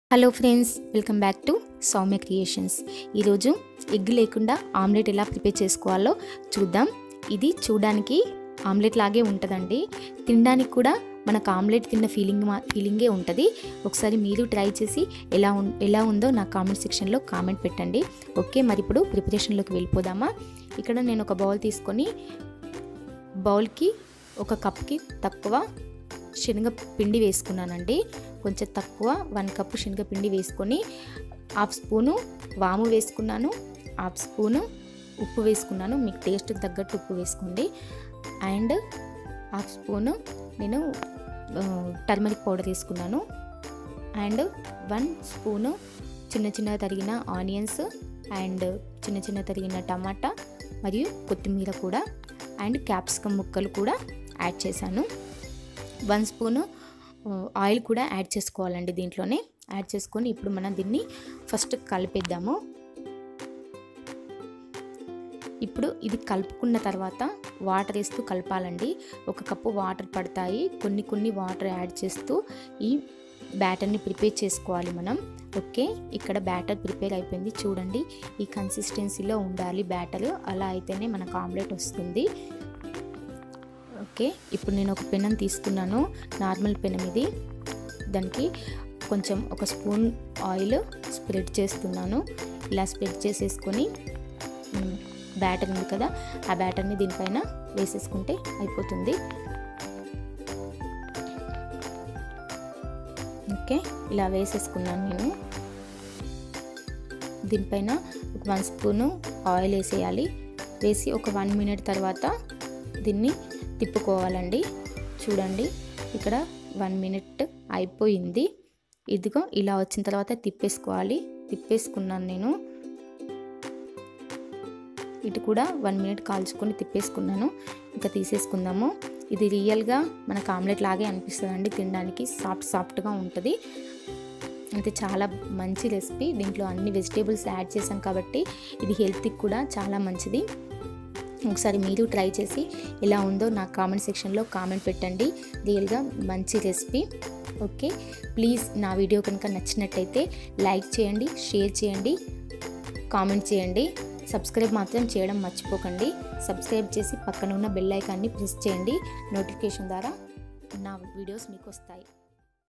hello friends welcome back to Soumya creations ఈరోజు egg లేకుండా omelette ఎలా ప్రిపేర్ చేసుకోవాలో చూద్దాం ఇది చూడడానికి ఆమ్లెట్ లాగే ఉంటుందండి తినడానికి కూడా మనకు ఆమ్లెట్ తిన్న ఫీలింగ్ మా ఫీలింగే ఉంటుంది ఒకసారి మీరు ట్రై చేసి ఎలా ఉం ఎలా ఉందో నా కామెంట్ సెక్షన్లో కామెంట్ పెట్టండి ఓకే మరి ఇప్పుడు ప్రిపరేషన్లోకి వెళ్ళిపోదామా ఇక్కడ నేను ఒక బౌల్ తీసుకొని బౌల్కి ఒక కప్కి తక్కువ శనగ పిండి వేసుకున్నానండి కొంచెం తక్కువ వన్ కప్పు శనగపిండి వేసుకొని హాఫ్ స్పూను వాము వేసుకున్నాను హాఫ్ స్పూను ఉప్పు వేసుకున్నాను మీకు టేస్ట్కి తగ్గట్టు ఉప్పు వేసుకోండి అండ్ హాఫ్ స్పూను నేను టర్మరిక్ పౌడర్ వేసుకున్నాను అండ్ వన్ స్పూను చిన్న చిన్న తరిగిన ఆనియన్స్ అండ్ చిన్న చిన్న తరిగిన టమాటా మరియు కొత్తిమీర కూడా అండ్ క్యాప్సికమ్ ముక్కలు కూడా యాడ్ చేశాను వన్ స్పూను ఆయిల్ కూడా యాడ్ చేసుకోవాలండి దీంట్లోనే యాడ్ చేసుకొని ఇప్పుడు మనం దీన్ని ఫస్ట్ కలిపేద్దాము ఇప్పుడు ఇది కలుపుకున్న తర్వాత వాటర్ వేస్తూ కలపాలండి ఒక కప్పు వాటర్ పడతాయి కొన్ని కొన్ని వాటర్ యాడ్ చేస్తూ ఈ బ్యాటర్ని ప్రిపేర్ చేసుకోవాలి మనం ఓకే ఇక్కడ బ్యాటర్ ప్రిపేర్ అయిపోయింది చూడండి ఈ కన్సిస్టెన్సీలో ఉండాలి బ్యాటర్ అలా అయితేనే మనకు ఆమ్లెట్ వస్తుంది ఓకే ఇప్పుడు నేను ఒక పెనం తీసుకున్నాను నార్మల్ పెనం ఇది దానికి కొంచెం ఒక స్పూన్ ఆయిల్ స్ప్రెడ్ చేస్తున్నాను ఇలా స్ప్రెడ్ చేసేసుకొని బ్యాటర్ ఉంది కదా ఆ బ్యాటర్ని దీనిపైన వేసేసుకుంటే అయిపోతుంది ఓకే ఇలా వేసేసుకున్నాను నేను దీనిపైన ఒక వన్ స్పూను ఆయిల్ వేసేయాలి వేసి ఒక వన్ మినిట్ తర్వాత దీన్ని తిప్పుకోవాలండి చూడండి ఇక్కడ వన్ మినిట్ అయిపోయింది ఇదిగో ఇలా వచ్చిన తర్వాత తిప్పేసుకోవాలి తిప్పేసుకున్నాను నేను ఇటు కూడా వన్ మినిట్ కాల్చుకొని తిప్పేసుకున్నాను ఇంకా తీసేసుకుందాము ఇది రియల్గా మనకు ఆమ్లెట్ లాగే అనిపిస్తుంది అండి తినడానికి సాఫ్ట్ సాఫ్ట్గా ఉంటుంది అయితే చాలా మంచి రెసిపీ దీంట్లో అన్ని వెజిటేబుల్స్ యాడ్ చేసాం కాబట్టి ఇది హెల్త్కి కూడా చాలా మంచిది ఒకసారి మీరు ట్రై చేసి ఎలా ఉందో నా కామెంట్ సెక్షన్లో కామెంట్ పెట్టండి రియల్గా మంచి రెసిపీ ఓకే ప్లీజ్ నా వీడియో కనుక నచ్చినట్టయితే లైక్ చేయండి షేర్ చేయండి కామెంట్ చేయండి సబ్స్క్రైబ్ మాత్రం చేయడం మర్చిపోకండి సబ్స్క్రైబ్ చేసి పక్కన ఉన్న బెల్ ఐకాన్ని ప్రెస్ చేయండి నోటిఫికేషన్ ద్వారా నా వీడియోస్ మీకు వస్తాయి